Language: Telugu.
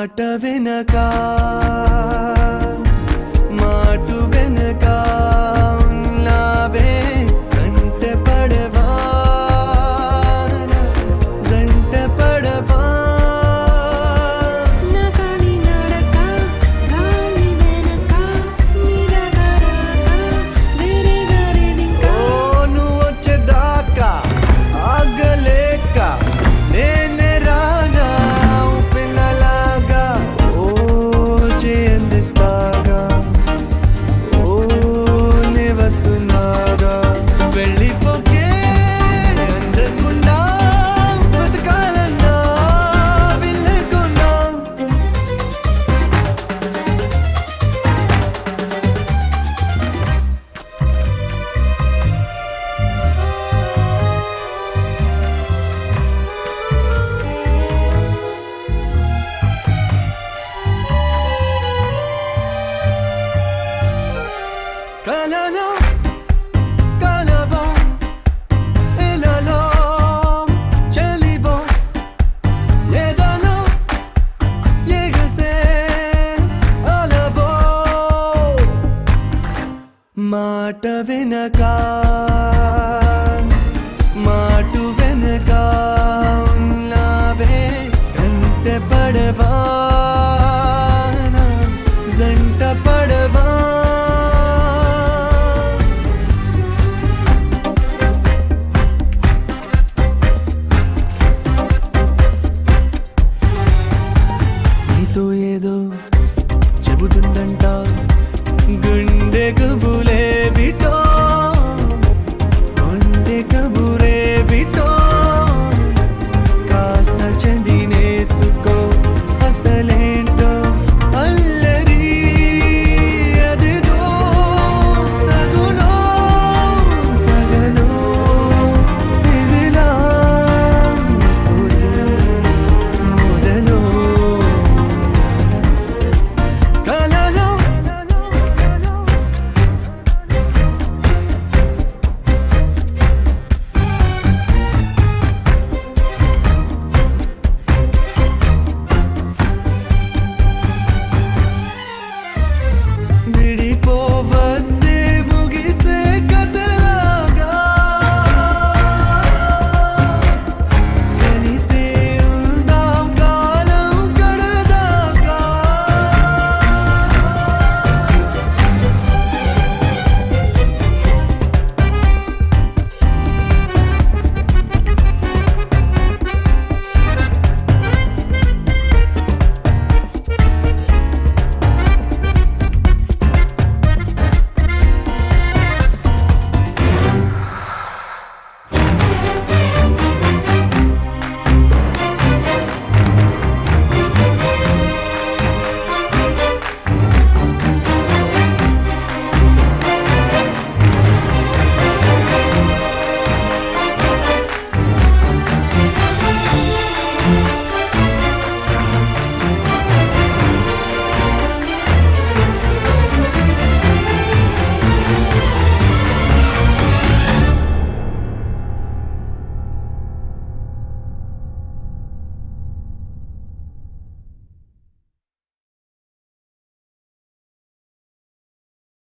మాట వెనక మాటు వెనక ఉన్నావే కంట పడవా జంట పడవా నా కాలి నడక గాలి వెనక నిరగరక వేరే దారేదింకా ఓ నువ్వు వచ్చేదాకా ఆగలేక నేనే రానా ఉప్పెనలాగా ఓ చేయందిస్తాగా ఓ నే వస్తున్నాగా వెళ్ళిపోకే అందకుండా బతకాలన్నా వెళ్ళకుండా కలలో కలవో ఎలలో చెలివో ఏదనో ఎగసే అలవో మాట వెనక మాటు వెనక ఉన్నావే కంట పడవా జంట పడవా నీతో ఏదో చెబుతుందంట గుండె కబులే విటో గుండె కబురే విటో కాస్త చెంత